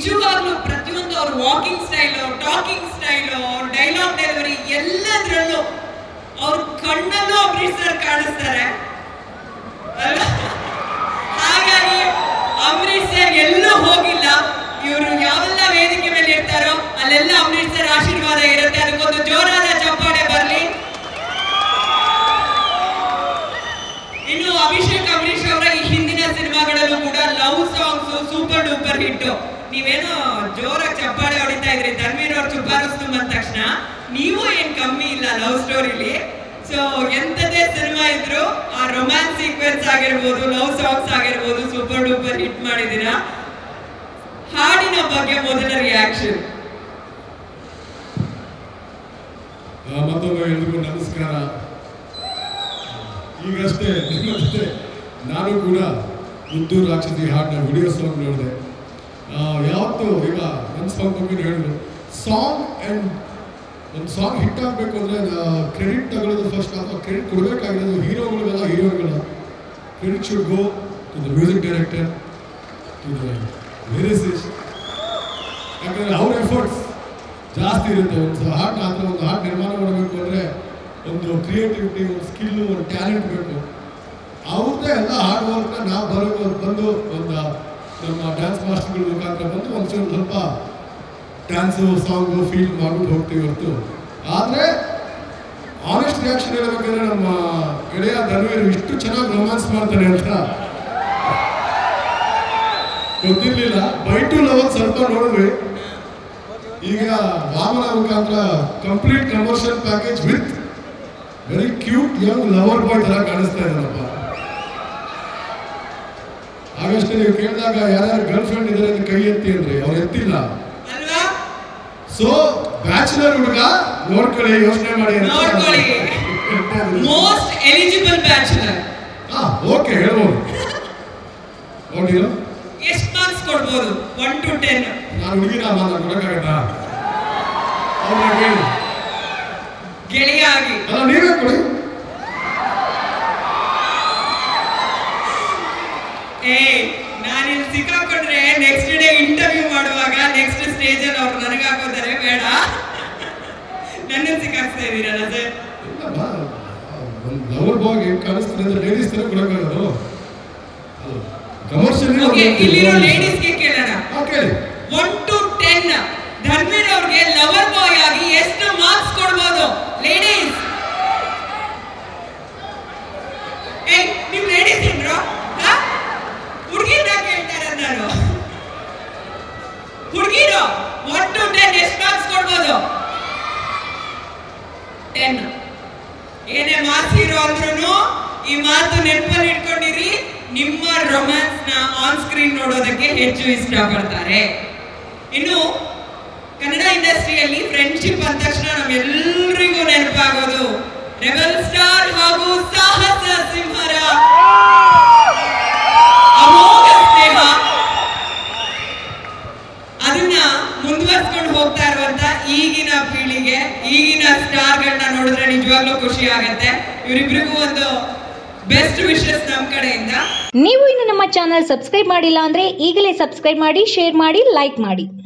ನಿಜವಾಗ್ಲೂ ಪ್ರತಿಯೊಂದು ಅವ್ರ ವಾಕಿಂಗ್ ಸ್ಟೈಲು ಟಾಕಿಂಗ್ ಸ್ಟೈಲು ಅವ್ರ ಡೈಲಾಗ್ ಡೆಲಿವರಿ ಎಲ್ಲದರಲ್ಲೂ ಅವ್ರ ಕಣ್ಣಲ್ಲೂ ಅಂಬರೀಶ್ ಸರ್ ಕಾಣಿಸ್ತಾರೆ ಅಲ್ವಾ? ಹಾಗಾಗಿ ಅಂಬರೀಶ್ ಸರ್ ಎಲ್ಲೂ ಹೋಗಿಲ್ಲ ಇವರು ಯಾವೆಲ್ಲ ವೇದಿಕೆ ಮೇಲೆ ಇರ್ತಾರೋ ಅಲ್ಲೆಲ್ಲ ಅಂಬರೀಶ್ ಸರ್ ಆಶೀರ್ವಾದ ಇರುತ್ತೆ ಅದಕ್ಕೊಂದು ಜೋರಾದ ಚಪ್ಪಾಳೆ ಬರಲಿ ಇನ್ನು ಅಭಿಷೇಕ್ ಅಂಬರೀಶ್ ಅವರ ಈ ಹಿಂದಿನ ಸಿನಿಮಾಗಳಲ್ಲೂ ಕೂಡ love songs super duper hit ನೀವೇನೋ ಜೋರಾಗಿ ಚಪ್ಪಾಳೆ ಹೊಡಿತಾ ಇದ್ರಿ ಧರ್ಮೀರ್ ಅವ್ರು ಚುಪಾರಸ್ತು ಬಂದ ತಕ್ಷಣ ನೀವು ಏನ್ ಕಮ್ಮಿ ಇಲ್ಲ ಲವ್ ಸ್ಟೋರಿಲಿ ಸೊ ಎಂತದೇ ಸಿನಿಮಾ ಇದ್ರು ಆ ರೊಮ್ಯಾನ್ಸ್ ಸೀಕ್ವೆನ್ಸ್ ಆಗಿರ್ಬೋದು ಲವ್ ಸಾಂಗ್ಸ್ ಆಗಿರ್ಬೋದು ಸೂಪರ್ ಡೂಪರ್ ಹಿಟ್ ಮಾಡಿದೀರಾ ಹಾಡಿನ ಬಗ್ಗೆ ಮೊದಲ ರಿಯಾಕ್ಷನ್ ಆ, ಮತ್ತೊಮ್ಮೆ ಎಲ್ರಿಗೂ ನಮಸ್ಕಾರ ಈಗಷ್ಟೇ ನಿಮ್ಮ ಜೊತೆ ನಾನು ಕೂಡ ಮುದ್ದು ರಾಕ್ಷಸಿ ಹಾಡಿನ ವಿಡಿಯೋ ಸಾಂಗ್ ನೋಡಿದೆ ಯಾವತ್ತು ಈಗ ನನ್ನ ಸಾಂಗ್ ಬಗ್ಗೆ ಹೇಳಿದ್ರು ಸಾಂಗ್ ಆ್ಯಂಡ್ ಒಂದು ಸಾಂಗ್ ಹಿಟ್ ಆಗಬೇಕು ಅಂದರೆ ಕ್ರೆಡಿಟ್ ತಗೊಳ್ಳೋದು ಫಸ್ಟ್ ಅಥವಾ ಕ್ರೆಡಿಟ್ ಕೊಡಬೇಕಾಗಿರೋದು ಹೀರೋಗಳಿಗೆಲ್ಲ ಹೀರೋಗಳ credit should go to the music director to the lyricist ಯಾಕಂದರೆ ಅವ್ರ ಎಫರ್ಟ್ಸ್ ಜಾಸ್ತಿ ಇರುತ್ತೆ ಒಂದು ಹಾಡು ಆ ಥರ ಒಂದು ಹಾಡು ನಿರ್ಮಾಣ ಮಾಡಬೇಕು ಅಂದರೆ ಒಂದು ಕ್ರಿಯೇಟಿವಿಟಿ ಒಂದು ಸ್ಕಿಲ್ಲು ಒಂದು ಟ್ಯಾಲೆಂಟ್ ಬೇಕು ಅವ್ರದ್ದೇ ಎಲ್ಲ ಹಾರ್ಡ್ ವರ್ಕ್ನ ನಾವು ಬರೋ ಬಂದು ಒಂದು ನಮ್ಮ ಡ್ಯಾನ್ಸ್ ಮಾಸ್ಟರ್ಗಳ ಮುಖಾಂತರ ಬಂದು ಒಂಚೂರು ಸ್ವಲ್ಪ ಡ್ಯಾನ್ಸು ಸಾಂಗು ಫೀಲ್ ಮಾಡ್ಬಿಟ್ಟು ಹೋಗ್ತೀವಿ ಹೊರತು ಆದರೆ ಆನೆಸ್ಟ್ ರಿಯಾಕ್ಷನ್ ಹೇಳ್ಬೇಕಂದ್ರೆ ನಮ್ಮ ಗೆಳೆಯ ಧನ್ವೀರ್ ಇಷ್ಟು ಚೆನ್ನಾಗಿ ರೊಮ್ಯಾನ್ಸ್ ಮಾಡ್ತಾನೆ ಅಂತ ಗೊತ್ತಿರಲಿಲ್ಲ ಬೈ ಟು ಲೆವೆಲ್ ಸ್ವಲ್ಪ ನೋಡಿದ್ವಿ ಈಗ ವಾಮನ ಮುಖಾಂತರ complete commercial package with very cute young lover boy ತರ ಕಾಣಿಸ್ತಾ ಇದ್ದಾರಪ್ಪ ಆಗಷ್ಟೇ ನೀವು ಕೇಳಿದಾಗ ಯಾರ್ಯಾರು ಗರ್ಲ್ ಫ್ರೆಂಡ್ ಇದ್ದಾರೆ ಅಂತ ಕೈ ಎತ್ತಿ ಅಂದ್ರೆ ಅವ್ರು ಎತ್ತಿಲ್ಲ ಅಲ್ವಾ ಸೊ ಬ್ಯಾಚುಲರ್ ಹುಡುಗ ನೋಡ್ಕೊಳ್ಳಿ ಯೋಚನೆ ಮಾಡಿ ಅಂತ ನೋಡ್ಕೊಳ್ಳಿ. ಮೋಸ್ಟ್ ಎಲಿಜಿಬಲ್ ಬ್ಯಾಚುಲರ್ ಹಾ ಓಕೆ ಹೇಳ್ಬೋದು ನೋಡಿರೋ ಎಷ್ಟು ಮಾರ್ಕ್ಸ್ ಕೊಡ್ಬೋದು ಒನ್ ಟು ಟೆನ್ ನಾನು ಹುಡುಗಿನ ಮಾತ್ರ ಕೊಡಕ್ಕಾಗತ್ತಾ ಅವ್ರನ್ನ ಕೇಳಿ ಗೆಳೆಯ ಆಗಿ ಅಲ್ಲ ನೀವೇ ಕೊಡಿ ಏ ನಾನಿಲ್ಲಿ ಸಿಕ್ಕಾಕೊಂಡ್ರೆ ನೆಕ್ಸ್ಟ್ ಡೇ ಇಂಟರ್ವ್ಯೂ ಮಾಡುವಾಗ ನೆಕ್ಸ್ಟ್ ಸ್ಟೇಜ್ ಅಲ್ಲಿ ಅವ್ರು ನನಗೆ ಹಾಕೋತಾರೆ ಬೇಡ ನನ್ನನ್ನು ಸಿಕ್ಕಾಕ್ಸ್ತಾ ಇದ್ದೀರಲ್ಲ ಸರ್ ಇಲ್ಲಮ್ಮ ಒಂದು ಲವರ್ ಬಾಯ್ ಹೆಂಗ್ ಕಾಣಿಸ್ತಾರೆ ಅಂದ್ರೆ ಲೇಡೀಸ್ ತರ ಕೊಡಕ್ಕಾಗದು ಕಮರ್ಷಿಯಲ್ ಓಕೆ ಇಲ್ಲಿರೋ ಲೇಡೀಸ್ಗೆ ಕೇಳೋಣ ಕೇಳಿ ಒನ್ ಟು ಟೆನ್ ಧರ್ಮೀರ್ ಅವ್ರಿಗೆ ಲವರ್ ಬಾಯ್ ಆಗಿ ಎಷ್ಟು ಮಾರ್ಕ್ಸ್ ಕೊಡ್ಬೋದು ಲೇಡೀಸ್ ಏ ನೀವು ಲೇಡೀಸ್ ಏನ್ರು ಹುಡುಗಿನ ಕೇಳ್ತಾರೆ ನಾನು ಹುಡುಗಿರು ಒನ್ ಟು ಟೆನ್ ಎಷ್ಟು ಮಾರ್ಕ್ಸ್ ಕೊಡ್ಬೋದು ಟೆನ್ ಏನೇ ಮಾರ್ಕ್ಸ್ ಹೀರೋ ಅಂದ್ರೂ ಈ ಮಾತು ನೆನಪಲ್ಲಿ ಇಟ್ಕೊಂಡಿರಿ ನಿಮ್ಮ ರೊಮ್ಯಾನ್ಸ್ ನ ಆನ್ ಸ್ಕ್ರೀನ್ ನೋಡೋದಕ್ಕೆ ಹೆಚ್ಚು ಇಷ್ಟಪಡ್ತಾರೆ ಇನ್ನು ಕನ್ನಡ ಇಂಡಸ್ಟ್ರಿಯಲ್ಲಿ ಫ್ರೆಂಡ್ಶಿಪ್ ಅಂದ ತಕ್ಷಣ ನಮ್ಮೆಲ್ಲರಿಗೂ ನೆನಪಾಗೋದು ರೆಬಲ್ ಸ್ಟಾರ್ ಹಾಗೂ ಸಾಹಸ ಸಿಂಹರ ಅಮೋಘ ಸ್ನೇಹ ಅದನ್ನ ಮುಂದುವರ್ಸ್ಕೊಂಡು ಹೋಗ್ತಾ ಇರುವಂತ ಈಗಿನ ಪೀಳಿಗೆ ಈಗಿನ ಸ್ಟಾರ್ಗಳನ್ನ ನೋಡಿದ್ರೆ ನಿಜವಾಗ್ಲೂ ಖುಷಿ ಆಗತ್ತೆ ಇವರಿಬ್ರಿಗೂ ಒಂದು ಬೆಸ್ಟ್ ವಿಶಸ್ ನಮ್ಮ ಕಡೆಯಿಂದ ನೀವು ಇನ್ನು ನಮ್ಮ ಚಾನಲ್ ಸಬ್ಸ್ಕ್ರೈಬ್ ಮಾಡಿಲ್ಲ ಅಂದ್ರೆ ಈಗಲೇ ಸಬ್ಸ್ಕ್ರೈಬ್ ಮಾಡಿ ಶೇರ್ ಮಾಡಿ ಲೈಕ್ ಮಾಡಿ